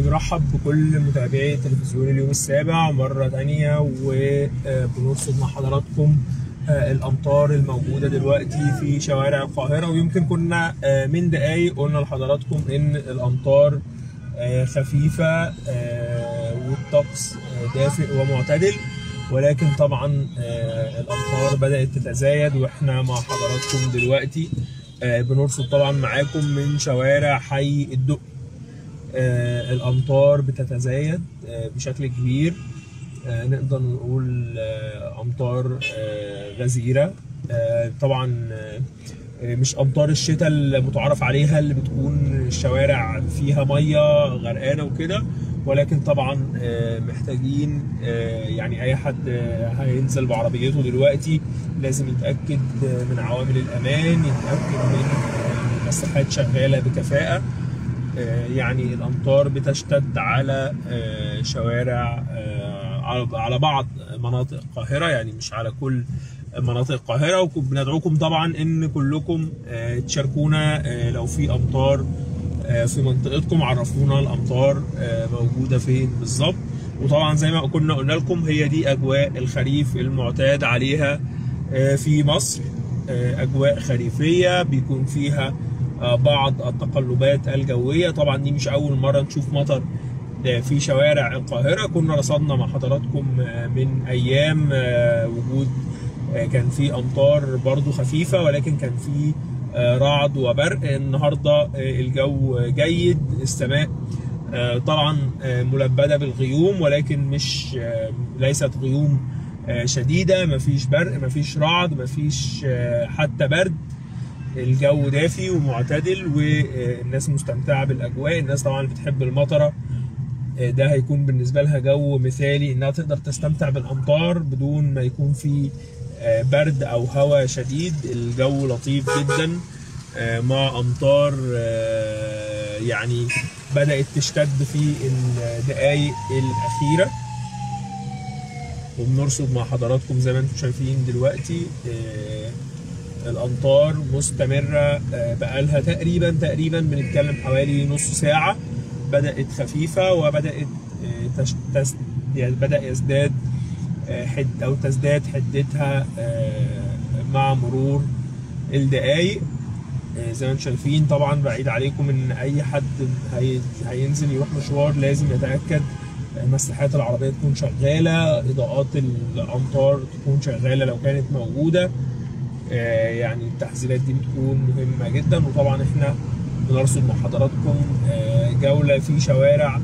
بنرحب بكل متابعي تلفزيون اليوم السابع مرة تانية وبنرصد مع حضراتكم الأمطار الموجودة دلوقتي في شوارع القاهرة ويمكن كنا من دقايق قلنا لحضراتكم إن الأمطار خفيفة والطقس دافئ ومعتدل ولكن طبعا الأمطار بدأت تتزايد وإحنا مع حضراتكم دلوقتي بنرصد طبعا معاكم من شوارع حي الدق آه الامطار بتتزايد آه بشكل كبير آه نقدر نقول آه امطار آه غزيره آه طبعا آه مش امطار الشتاء المتعارف عليها اللي بتكون الشوارع فيها ميه غرقانه وكده ولكن طبعا آه محتاجين آه يعني اي حد هينزل بعربيته دلوقتي لازم يتاكد من عوامل الامان يتاكد من المساحات شغاله بكفاءه يعني الامطار بتشتد على شوارع على بعض مناطق القاهره يعني مش على كل مناطق القاهره وبندعوكم طبعا ان كلكم تشاركونا لو في امطار في منطقتكم عرفونا الامطار موجوده فين بالظبط وطبعا زي ما كنا قلنا لكم هي دي اجواء الخريف المعتاد عليها في مصر اجواء خريفيه بيكون فيها بعض التقلبات الجوية طبعا دي مش أول مرة نشوف مطر في شوارع القاهرة كنا رصدنا مع حضراتكم من أيام وجود كان في أمطار برضو خفيفة ولكن كان في رعد وبرق النهاردة الجو جيد السماء طبعا ملبدة بالغيوم ولكن مش ليست غيوم شديدة مفيش برق مفيش رعد مفيش حتى برد الجو دافي ومعتدل والناس مستمتعه بالاجواء الناس طبعا بتحب المطره ده هيكون بالنسبه لها جو مثالي انها تقدر تستمتع بالامطار بدون ما يكون في برد او هواء شديد الجو لطيف جدا مع امطار يعني بدات تشتد في الدقائق الاخيره وبنرصد مع حضراتكم زي ما انتم شايفين دلوقتي الامطار مستمره بقالها تقريبا تقريبا بنتكلم حوالي نص ساعه بدات خفيفه وبدات تش... تس... بدا يزداد حد او تزداد حدتها مع مرور الدقائق زي ما انتم شايفين طبعا بعيد عليكم ان اي حد هي... هينزل يروح مشوار لازم يتاكد مساحات العربيه تكون شغاله اضاءات الامطار تكون شغاله لو كانت موجوده يعني التحذيرات دي بتكون مهمه جدا وطبعا احنا بنرصد مع حضراتكم جوله في شوارع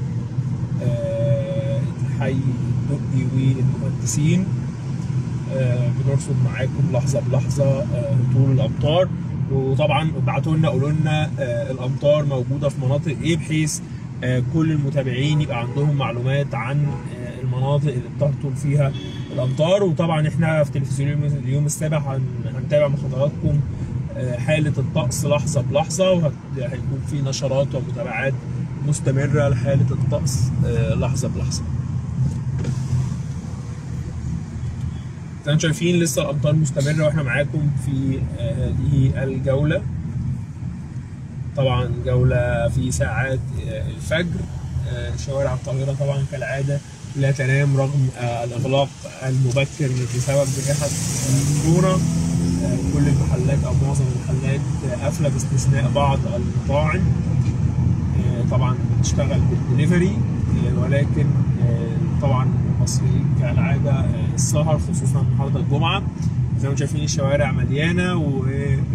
الحي الدقي والمهندسين بنرصد معاكم لحظه بلحظه هطول الامطار وطبعا ابعتوا لنا قولوا لنا الامطار موجوده في مناطق ايه بحيث كل المتابعين يبقى عندهم معلومات عن المناطق اللي بتهطل فيها الامطار وطبعا احنا في تلفزيون اليوم السابع هنتابع مع حضراتكم حاله الطقس لحظه بلحظه وهيكون في نشرات ومتابعات مستمره لحاله الطقس لحظه بلحظه. زي ما شايفين لسه الامطار مستمره واحنا معاكم في هذه الجوله. طبعا جوله في ساعات الفجر شوارع القاهره طبعا كالعاده لا تنام رغم الاغلاق المبكر بسبب جائحه كورونا كل المحلات او معظم المحلات قافله باستثناء بعض المطاعم طبعا بتشتغل بالدليفري ولكن طبعا المصريين كالعاده السهر خصوصا النهارده الجمعه زي ما شايفين الشوارع مليانه و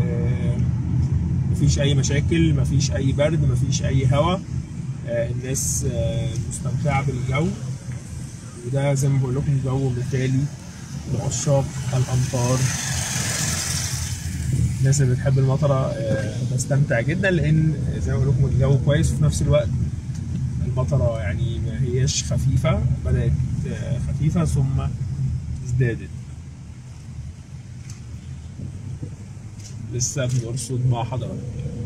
مفيش اي مشاكل مفيش اي برد مفيش اي هواء الناس مستمتعه بالجو وده زي ما بقول لكم جو مثالي لعشاق الامطار الناس اللي بتحب المطره بستمتع جدا لان زي ما بقول لكم الجو كويس وفي نفس الوقت المطره يعني ما هياش خفيفه بدات خفيفه ثم ازدادت لسه بنرصد مع حضراتكم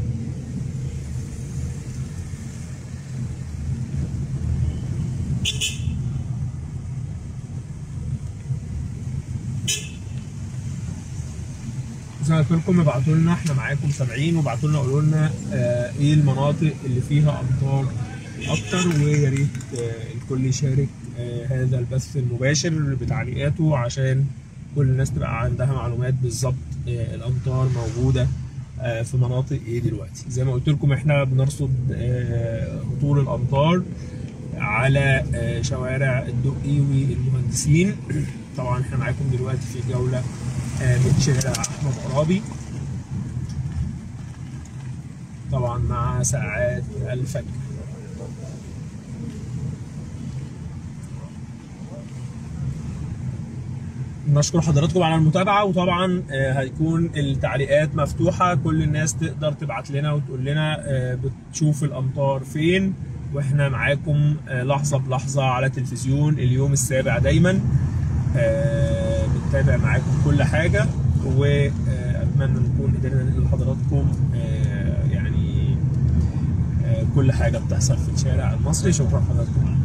زي ما قلت لكم ابعتوا لنا احنا معاكم سامعين وابعتوا لنا قولوا لنا آه ايه المناطق اللي فيها امطار اكتر ويا ريت آه، الكل يشارك آه، هذا البث المباشر بتعليقاته عشان كل الناس تبقى عندها معلومات بالظبط آه، الامطار موجوده آه، في مناطق ايه دلوقتي زي ما قلت لكم احنا بنرصد آه، هطول الامطار على آه، شوارع الدقي والمهندسين طبعا احنا معاكم دلوقتي في جوله آه، من شارع احمد عرابي طبعا مع ساعات الفجر نشكر حضراتكم على المتابعة وطبعا آه، هيكون التعليقات مفتوحة كل الناس تقدر تبعت لنا وتقول لنا آه، بتشوف الأمطار فين واحنا معاكم آه، لحظة بلحظة على تلفزيون اليوم السابع دايما آه، بنتابع معاكم كل حاجة وأتمنى نكون قدرنا ننقل لحضراتكم آه، يعني آه، كل حاجة بتحصل في الشارع المصري شكرا حضراتكم